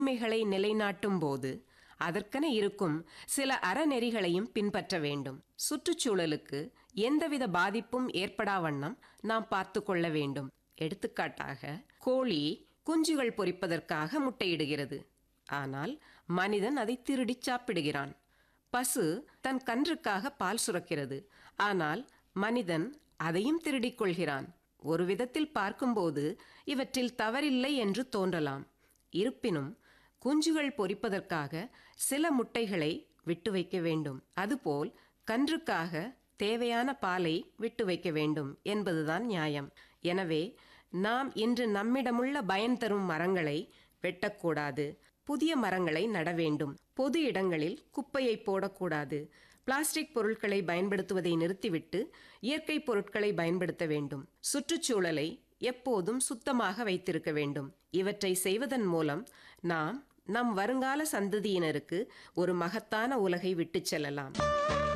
உரிமைகளை நிலைநாட்டும் போது அதற்கென இருக்கும் சில அறநெறிகளையும் பின்பற்ற வேண்டும் சுற்றுச்சூழலுக்கு எந்தவித பாதிப்பும் ஏற்படா வண்ணம் நாம் பார்த்து கொள்ள வேண்டும் எடுத்துக்காட்டாக கோழி குஞ்சுகள் பொரிப்பதற்காக முட்டையிடுகிறது ஆனால் மனிதன் அதை திருடிச் சாப்பிடுகிறான் பசு தன் கன்றுக்காக பால் சுரக்கிறது ஆனால் மனிதன் அதையும் திருடிக் கொள்கிறான் ஒரு விதத்தில் பார்க்கும்போது இவற்றில் தவறில்லை என்று தோன்றலாம் இருப்பினும் குஞ்சுகள் பொரிப்பதற்காக சில முட்டைகளை விட்டு வைக்க வேண்டும் அதுபோல் கன்றுக்காக தேவையான பாலை விட்டு வைக்க வேண்டும் என்பதுதான் நியாயம் எனவே நாம் இன்று நம்மிடமுள்ள பயன் தரும் மரங்களை வெட்டக்கூடாது புதிய மரங்களை நட வேண்டும் பொது இடங்களில் குப்பையை போடக்கூடாது பிளாஸ்டிக் பொருட்களை பயன்படுத்துவதை நிறுத்திவிட்டு இயற்கை பொருட்களை பயன்படுத்த வேண்டும் சுற்றுச்சூழலை எப்போதும் சுத்தமாக வைத்திருக்க வேண்டும் இவற்றை செய்வதன் மூலம் நாம் நம் வருங்கால சந்ததியினருக்கு ஒரு மகத்தான உலகை விட்டுச் செல்லலாம்